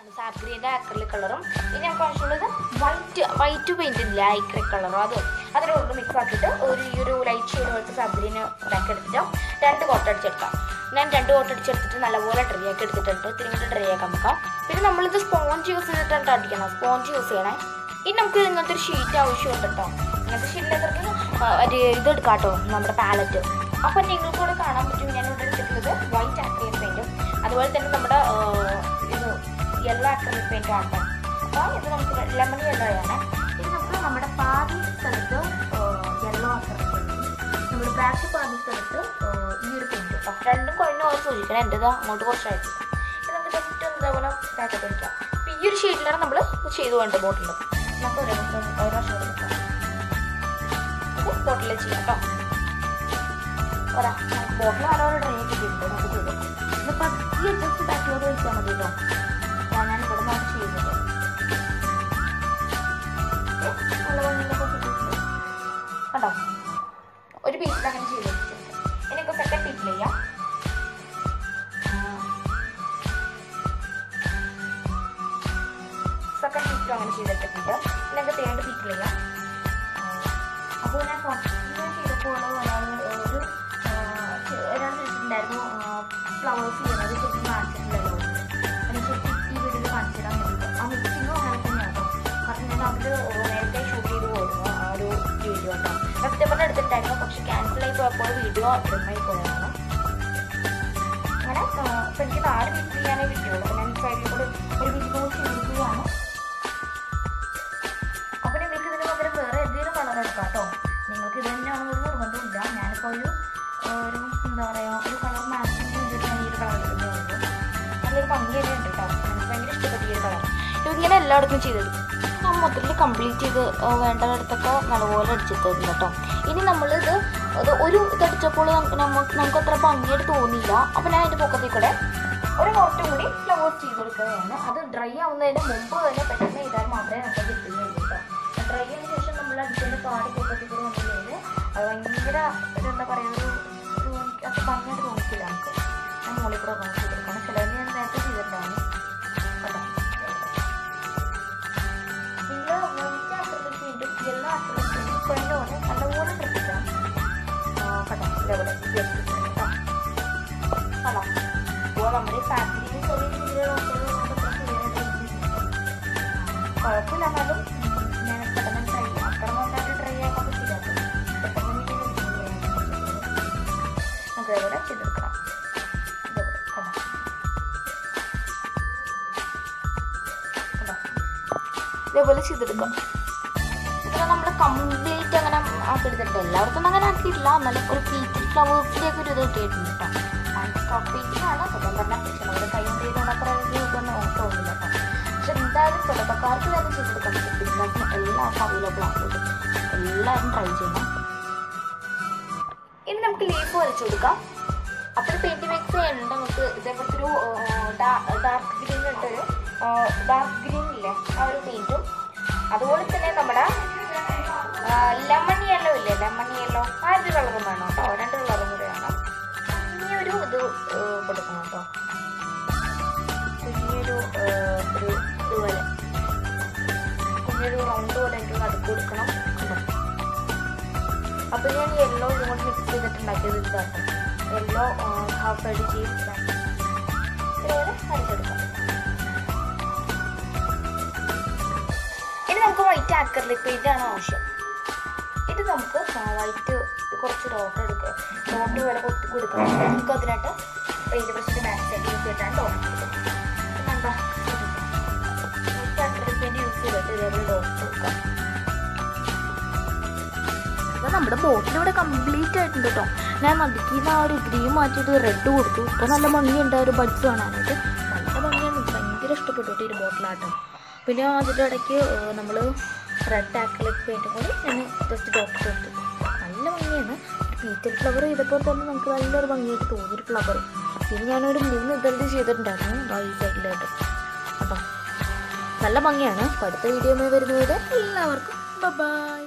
കളറാണ് sap ഗ്രീൻ്റെ acrylic കളറും ഇനി നമുക്ക് ആവശ്യമുള്ളത് വൈറ്റ് വൈറ്റ് പെയിന്റ് ഇല്ല ഐക്രിക് കളറും അതും അതിൻ്റെ ഉള്ളിൽ മിക്സ് ആക്കിയിട്ട് ഒരു ഈ ഒരു ലൈറ്റ് ഷെയ്ഡ് പോലത്തെ സാപ്പ് ഗ്രീൻ ഇതാക്കി എടുത്തിട്ട് രണ്ട് കോട്ട് അടിച്ചെടുക്കാം ഞാൻ രണ്ട് കോട്ട് അടിച്ചെടുത്തിട്ട് നല്ലപോലെ ഡ്രൈ ആക്കി എടുത്തിട്ടുണ്ട് തിരിഞ്ഞിട്ട് ഡ്രൈ ആക്കാൻ വെക്കാം പിന്നെ നമ്മളിത് സ്പോഞ്ച് യൂസ് ചെയ്തിട്ടാണ് അടിക്കണം സ്പോഞ്ച് യൂസ് ചെയ്യണേ ഇനി നമുക്ക് ഇങ്ങനത്തെ ഒരു ഷീറ്റ് ആവശ്യമുണ്ട് കേട്ടോ ഇങ്ങനത്തെ ഷീറ്റിലേക്ക് ഒരു ഇത് എടുക്കാം കേട്ടോ നമ്മുടെ പാലറ്റ് അപ്പം നിങ്ങൾക്ക് കൂടെ കാണാൻ പറ്റും ഞാൻ ഇവിടെ എടുത്തിട്ടുള്ളത് വൈറ്റ് ആക്രിലിക് പെയിൻറ്റും അതുപോലെ തന്നെ നമ്മുടെ ആ, ഇത് യെല്ലോ ആക്രിലിക് പെയിൻറ്റും ആണ് കേട്ടോ അപ്പോൾ ഇത് നമുക്ക് ലെമൺ യെല്ലോ ആണ് ഇത് നമുക്ക് നമ്മുടെ പാതി സ്ഥലത്ത് യെല്ലോ ആക്രിലിക് പെയിൻറ്റും നമ്മുടെ ബാക്ക് പാതി സ്ഥലത്ത് ആ, ഈ ഒരു പെയിൻറ്റ് കേട്ടോ രണ്ടും കുഴഞ്ഞ പോലെ സൂക്ഷിക്കണം എൻ്റെത് അങ്ങോട്ട് കുറച്ചായിട്ട് ഇത് നമുക്ക് ജസ്റ്റ് ഇതേപോലെ പാക്കറ്റ് അടിക്കാം അപ്പോൾ ഈ ഒരു ഷീറ്റിലാണ് നമ്മൾ ചെയ്തു വേണ്ടത് ബോട്ടിൽ നമുക്ക് ഒരു ഓരോ വർഷം എടുക്കാം നമുക്ക് ബോട്ടിൽ ചെയ്യാം കേട്ടോ ഒരാ ബോട്ടിൽ നല്ലോണം ഡ്രൈ ആക്കിയിട്ടുണ്ട് നമുക്ക് ചെയ്തു ഇതിപ്പോൾ ഈ ജസ്റ്റ് ബാക്കിലോട്ട് വെച്ചാൽ മതി കേട്ടോ ഞാൻ ഞാൻ ഇവിടെ നിന്നാണ് ചെയ്യുന്നത് ഓക്കേ, നല്ല ഭംഗിയിലൊക്കെ കിട്ടിയിട്ടുണ്ട് കണ്ടോ ഒരു പീസിൽ അങ്ങനെ ചെയ്ത് വെച്ചിട്ടുണ്ട് ഇനി നമുക്ക് സെക്കൻഡ് പീസിൽ ചെയ്യാം സെക്കൻഡ് പീസിലും അങ്ങനെ ചെയ്തിട്ടുണ്ട് ഇനി നമുക്ക് തേർഡ് പീസിൽ ചെയ്യാം അപ്പോൾ ഞാൻ ഫസ്റ്റ് ചെയ്തപ്പോൾ ഒരാൾ ഒരു ഒരാൾ ചോദിച്ചിട്ടുണ്ടായിരുന്നു ഫ്ലവേഴ്സ് ചെയ്യുന്നത് ശരിക്കും കാണിച്ചിട്ടില്ലല്ലോ അതിന് ശരിക്കും ഈ വീഡിയോയിൽ കാണിച്ചു തരാൻ വേണ്ടിയിട്ട് ആ മിക്സിങ്ങും അങ്ങനെ തന്നെയാണ് കേട്ടോ കാരണം ഞാൻ അവർ നേരത്തെ ഷൂട്ട് ചെയ്ത് പോയിരുന്നു ആ ഒരു വീഡിയോ കേട്ടോ സെപ്റ്റംബറിൽ എടുത്തിട്ടുണ്ടായിരുന്നു പക്ഷെ ക്യാൻസൽ ആയി പോയപ്പോൾ വീഡിയോ ട്രിമ്മായി പോയതാണ് അങ്ങനെ ഇപ്പം എനിക്ക് നാല് പീസ് ചെയ്യാനേ കിട്ടിയുള്ളൂ അപ്പോൾ ഞാൻ സൈഡിൽ കൂടെ ഒരു പീസ് കൂടി ചെയ്തിരിക്കുകയാണ് അപ്പോൾ നിങ്ങൾക്ക് ഇതിന് പകരം വേറെ എന്തെങ്കിലും കളർ എടുക്കാം കേട്ടോ നിങ്ങൾക്ക് ഇത് തന്നെയാണെന്നൊരു നിർബന്ധമില്ല ഞാനിപ്പോൾ ഒരു ഒരു എന്താ പറയുക ഒരു കളർ മാച്ചിങ് ചെയ്തിട്ടാണ് ഈ ഒരു കളർ എടുക്കുന്നത് നല്ലൊരു ഭംഗിയൊക്കെ ഉണ്ട് കേട്ടോ എനിക്ക് ഭയങ്കര ഇഷ്ടപ്പെട്ടു ഈ ഒരു കളർ ഇതിങ്ങനെ എല്ലായിടത്തും ചെയ്തെടുക്കും ഞാൻ മൊത്തത്തിൽ കംപ്ലീറ്റ് ചെയ്ത് ആ, വേണ്ടയിടത്തൊക്കെ നല്ലപോലെ അടിച്ചെടുത്തത് കേട്ടോ ഇനി നമ്മളിത് അത് ഒരു ഇതടിച്ചപ്പോൾ നമുക്ക് നമുക്ക് നമുക്ക് അത്ര ഭംഗിയായിട്ട് തോന്നിയില്ല അപ്പോൾ ഞാൻ അതിൻ്റെ പൊക്കത്തിൽ കൂടെ ഒരു കുറച്ചും കൂടി ഫ്ലവേഴ്സ് ചെയ്ത് കൊടുക്കുകയാണ് അത് ഡ്രൈ ആവുന്നതിന് മുമ്പ് തന്നെ പെട്ടെന്ന് ചെയ്താൽ മാത്രമേ നമുക്ക് കിട്ടുകയുള്ളൂ കേട്ടോ ഡ്രൈ ആയതിനു ശേഷം നമ്മൾ അടിച്ചതിൻ്റെ പാടി പൊക്കത്തിൽ കൂടെ വന്നു കഴിഞ്ഞാൽ അത് ഭയങ്കര ഒരു എന്താ പറയുക ഒരു ഒരു എനിക്ക് അത്ര ഭംഗിയായിട്ട് തോന്നിക്കില്ല നമുക്ക് ഞാൻ മുകളിൽ കൂടെ ഒക്കെ ചെയ്ത് കൊടുക്കണം ചിലത് ഞാൻ നേരത്തെ ചെയ്തിട്ടുണ്ടായിരുന്നു കേട്ടോ നിങ്ങൾ വൈറ്റ് ആക്രിലിക് പെയിൻറ്റും യെല്ലോ ആക്രിലിക് പെയിൻറ്റും കുഴഞ്ഞ പോലെ നല്ലപോലെ ശ്രദ്ധിക്കണം ആ, കേട്ടോ ഇതേപോലെ ജസ്റ്റ് കേട്ടോ കണ്ടോ അപ്പോൾ നമ്മുടെ ഫാബ്രിക്കിന് ചെറിയ രീതിയിൽ കുഴപ്പമില്ല എന്നാലും ഞാൻ പെട്ടെന്ന് ട്രൈ അത്ര നന്നായിട്ട് ട്രൈ ആക്കാൻ പറ്റില്ല പെട്ടെന്ന് എനിക്ക് നമുക്ക് ഇതേപോലെ ചെയ്തെടുക്കണം ഇതേപോലെ കണ്ടോ കണ്ടോ ഇതേപോലെ ചെയ്തെടുക്കാം ഇതിനെ നമ്മൾ കംപ്ലീറ്റ് അങ്ങനെ ആക്കിയെടുത്തിട്ടുണ്ട് എല്ലാവർക്കും അങ്ങനെ ആക്കിയിട്ടില്ല എന്നാലും ഒരു പീച്ച് ഫ്ലവേഴ്സിൻ്റെ ഒക്കെ ഒരു ഇത് കിട്ടിയിട്ടുണ്ട് കേട്ടോ സ്റ്റോപ്പ് പീച്ചിലാണ് സത്യം പറഞ്ഞാൽ പക്ഷെ നമ്മുടെ കൈ കൊണ്ട് ചെയ്തുകൊണ്ട് അത്ര ഒരു ഇതൊന്നും തോന്നില്ല കേട്ടോ പക്ഷെ എന്തായാലും തുടക്കക്കാർക്ക് തന്നെ ചെയ്തെടുക്കാൻ പറ്റും ബിസിനസ്സിന് എല്ലാവർക്കും അവൈലബിൾ ആണ് കേട്ടോ എല്ലാവരും ട്രൈ ചെയ്യണം ഇനി നമുക്ക് ലീഫ് വരച്ചു കൊടുക്കാം അപ്പോൾ പെയിന്റ് മിക്സ് ചെയ്യണ്ട നമുക്ക് ഇതേപോലത്തെ ഒരു ഡാർക്ക് ഗ്രീൻ ഇട്ടൊരു ഡാർക്ക് ഗ്രീൻ ഇല്ലേ ആ ഒരു പെയിന്റും അതുപോലെ തന്നെ നമ്മുടെ ലെമൺ യെല്ലോ ഇല്ലേ ലെമൺ യെല്ലോ ആ ഒരു കളറും വേണം കേട്ടോ രണ്ട് കളറും കൂടി വേണം കുഞ്ഞൊരു ഇത് ആ, കൊടുക്കണം കേട്ടോ കുഞ്ഞൊരു ആ, ഒരു ഇതുപോലെ കുഞ്ഞൊരു റൗണ്ട് പോലെ എനിക്ക് നടുക്ക് കൊടുക്കണം കേട്ടോ അപ്പോൾ ഞാൻ യെല്ലോ ഇതും കൊണ്ട് മിക്സ് ചെയ്തിട്ടുണ്ടാക്കിയത് ഇതാട്ടോ യെല്ലോ ഹാഫ് സൈഡ് ചെയ്യും ഇതുപോലെ അരിച്ചെടുക്കാം ഇനി നമുക്ക് വൈറ്റ് ആക്രിലിക് പെയിന്റ് ആണ് ആവശ്യം ഇത് നമുക്ക് വൈറ്റ് കുറച്ച് ഡോട്ട് എടുക്കുക ഡോട്ട് പോലെ കൊത്തി കൊടുക്കണം നമുക്ക് അതിനായിട്ട് പെയിന്റ് ബ്രഷിന്റെ ബാക്ക് സൈഡ് യൂസ് ചെയ്തിട്ടാണ് ഡോട്ട് കൊടുക്കുന്നത് എന്താ വൈറ്റ് ആക്രിലിക് പെയിന്റ് യൂസ് ചെയ്തിട്ട് ഇതേപോലെ ഡോട്ട് കൊടുക്കാം അപ്പോൾ നമ്മുടെ ബോട്ടിൽ ഇവിടെ കംപ്ലീറ്റ് ആയിട്ടുണ്ട് കേട്ടോ ഞാൻ നടുക്കിന്ന് ആ ഒരു ഗ്രീൻ മാറ്റിയിട്ട് റെഡ് കൊടുത്തു ഇപ്പോൾ നല്ല ഭംഗിയുണ്ട് ആ ഒരു ബഡ്സ് കാണാനായിട്ട് നല്ല ഭംഗിയാണ് എനിക്ക് ഭയങ്കര ഇഷ്ടപ്പെട്ടു കേട്ടോ ഈ ഒരു ബോട്ടിലാട്ടം പിന്നെ അതിൻ്റെ ഇടയ്ക്ക് നമ്മൾ റെഡ് ആക്രിലിക് പെയിൻറ്റും കൂടി ഞാൻ ജസ്റ്റ് ഡോക്ടർ കൊടുത്തു നല്ല ഭംഗിയാണ് ഒരു പീറ്റൽ ഫ്ലവർ ചെയ്തപ്പോൾ തന്നെ നമുക്ക് നല്ലൊരു ഭംഗിയായിട്ട് തോന്നിയൊരു ഫ്ലവർ പിന്നെ ഞാനൊരു മൂന്ന് ഇതളിൽ ചെയ്തിട്ടുണ്ടായിരുന്നു ദാ ഈ സൈഡിലായിട്ട് കേട്ടോ നല്ല ഭംഗിയാണ് അപ്പോൾ അടുത്ത വീഡിയോ വരുന്നത് എല്ലാവർക്കും ബൈ